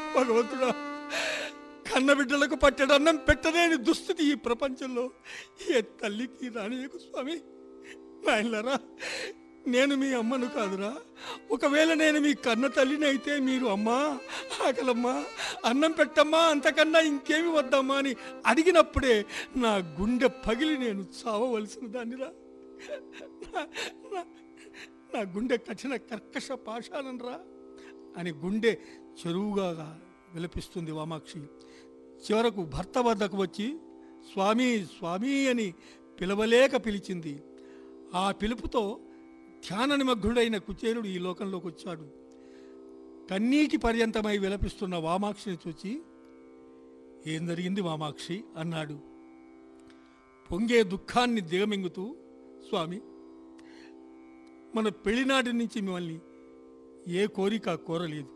భగవంతుడా కన్న బిడ్డలకు పట్టడన్నం పెట్టలేని దుస్థితి ఈ ప్రపంచంలో ఏ తల్లికి రానియకు స్వామి నాయనలారా నేను మీ అమ్మను కాదురా ఒకవేళ నేను మీ కన్న తల్లిని అయితే మీరు అమ్మా ఆకలమ్మా అన్నం పెట్టమ్మా అంతకన్నా ఇంకేమి వద్దమ్మా అని అడిగినప్పుడే నా గుండె పగిలి నేను చావవలసిన దాన్నిరా నా- నా- నా గుండె కఠిన కర్కశ పాషాణంరా అని గుండె చెరువుగా విలపిస్తుంది వామాక్షి చివరకు భర్త వద్దకు వచ్చి స్వామి స్వామి అని పిలవలేక పిలిచింది ఆ పిలుపుతో ధ్యాన నిమగ్నుడైన కుచేరుడు ఈ లోకంలోకి వచ్చాడు కన్నీటి పర్యంతమై విలపిస్తున్న వామాక్షిని చూచి ఏం జరిగింది వామాక్షి అన్నాడు పొంగే దుఃఖాన్ని దిగమింగుతూ స్వామి మన పెళ్లినాటి నుంచి మిమ్మల్ని ఏ కోరిక కోరలేదు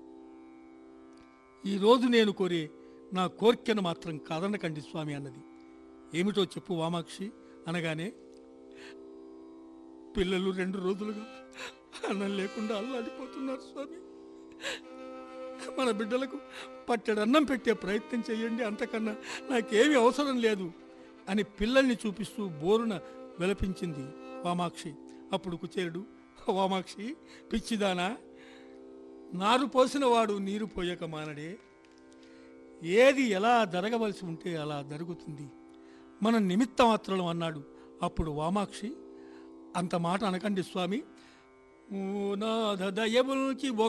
ఈరోజు నేను కోరే నా కోరికను మాత్రం కాదనకండి స్వామి అన్నది ఏమిటో చెప్పు వామాక్షి అనగానే పిల్లలు రెండు రోజులుగా అన్నం లేకుండా అల్లాడిపోతున్నారు స్వామి మన బిడ్డలకు పట్టెడు అన్నం పెట్టే ప్రయత్నం చేయండి అంతకన్నా నాకేమీ అవసరం లేదు అని పిల్లల్ని చూపిస్తూ బోరున విలపించింది వామాక్షి అప్పుడు కుచేరుడు వామాక్షి పిచ్చిదానా నారు పోసిన వాడు నీరు పోయక మానడే ఏది ఎలా జరగవలసి ఉంటే అలా జరుగుతుంది మన నిమిత్త మాత్రం అన్నాడు అప్పుడు వామాక్షి అంత మాట అనకండి స్వామి ఓ నాథ దయముల్కి